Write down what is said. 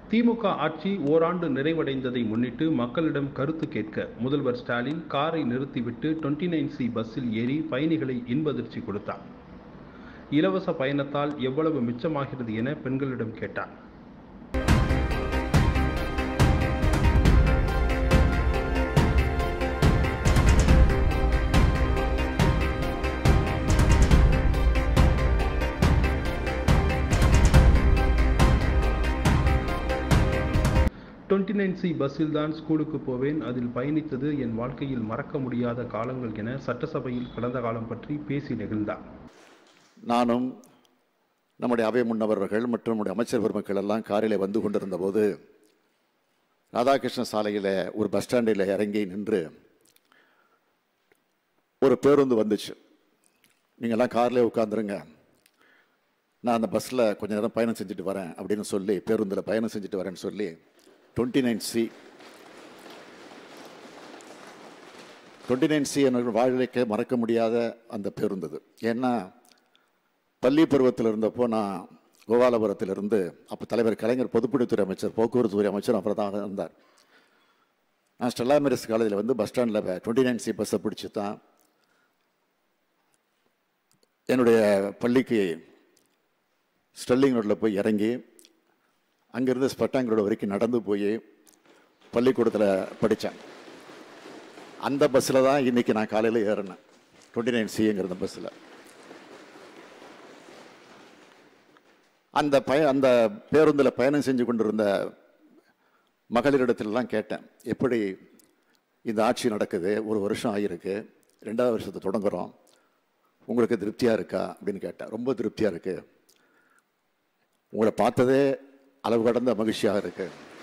திமுக ஆட்சி ஓராண்டு நிறைவடைந்ததை முன்னிட்டு மக்களிடம் கருத்து கேட்க முதல்வர் ஸ்டாலின் காரை நிறுத்திவிட்டு டுவெண்ட்டி நைன் சி பஸ்ஸில் ஏறி பயணிகளை இன்பதிர்ச்சி கொடுத்தார் இலவச பயணத்தால் எவ்வளவு மிச்சமாகிறது என பெண்களிடம் கேட்டார் டுவெண்ட்டி நைன் சி பஸ்ஸில் தான் ஸ்கூலுக்கு போவேன் அதில் பயணித்தது என் வாழ்க்கையில் மறக்க முடியாத காலங்கள் என சட்டசபையில் கடந்த காலம் பற்றி பேசி நெகிழ்ந்தார் நானும் நம்முடைய அவை முன்னவர்கள் மற்றும் நம்முடைய அமைச்சர் பெருமக்கள் எல்லாம் காரில் வந்து கொண்டிருந்த போது ராதாகிருஷ்ண சாலையில் ஒரு பஸ் ஸ்டாண்டில் இறங்கி நின்று ஒரு பேருந்து வந்துச்சு நீங்கள்லாம் கார்லேயே உட்காந்துருங்க நான் அந்த பஸ்ஸில் கொஞ்ச நேரம் பயணம் செஞ்சுட்டு வரேன் அப்படின்னு சொல்லி பேருந்தில் பயணம் செஞ்சுட்டு வரேன்னு சொல்லி twenty nine C twenty nine C எனக்கு வாழ்க்கைக்கு மறக்க முடியாத அந்த பேருந்து அது ஏன்னா பள்ளி பருவத்தில் இருந்தப்போ நான் கோபாலபுரத்தில் இருந்து அப்போ தலைவர் கலைஞர் பொதுப்பணித்துறை அமைச்சர் போக்குவரத்துறை அமைச்சர் அப்புறம் தான் இருந்தார் நான் ஸ்டெல்லா மேரிஸ் காலேஜில் வந்து பஸ் ஸ்டாண்டில் டுவெண்ட்டி நைன் சி பஸ்ஸை பிடிச்சி தான் என்னுடைய பள்ளிக்கு ஸ்டெல்லிங் ரோட்டில் போய் இறங்கி அங்கேருந்து ஸ்பட்டாங் ரோடு வரைக்கும் நடந்து போய் பள்ளிக்கூடத்தில் படித்தேன் அந்த பஸ்ஸில் தான் இன்றைக்கி நான் காலையில் ஏறினேன் டுவெண்ட்டி நைன் சிங்கிற பஸ்ஸில் அந்த பய அந்த பேருந்தில் பயணம் செஞ்சு கொண்டிருந்த மகளிரிடத்திலலாம் கேட்டேன் எப்படி இந்த ஆட்சி நடக்குது ஒரு வருஷம் ஆகியிருக்கு ரெண்டாவது வருஷத்தை தொடங்குகிறோம் உங்களுக்கு திருப்தியாக இருக்கா அப்படின்னு கேட்டேன் ரொம்ப திருப்தியாக இருக்குது உங்களை பார்த்ததே அளவு கடந்த மகிழ்ச்சியாக இருக்குது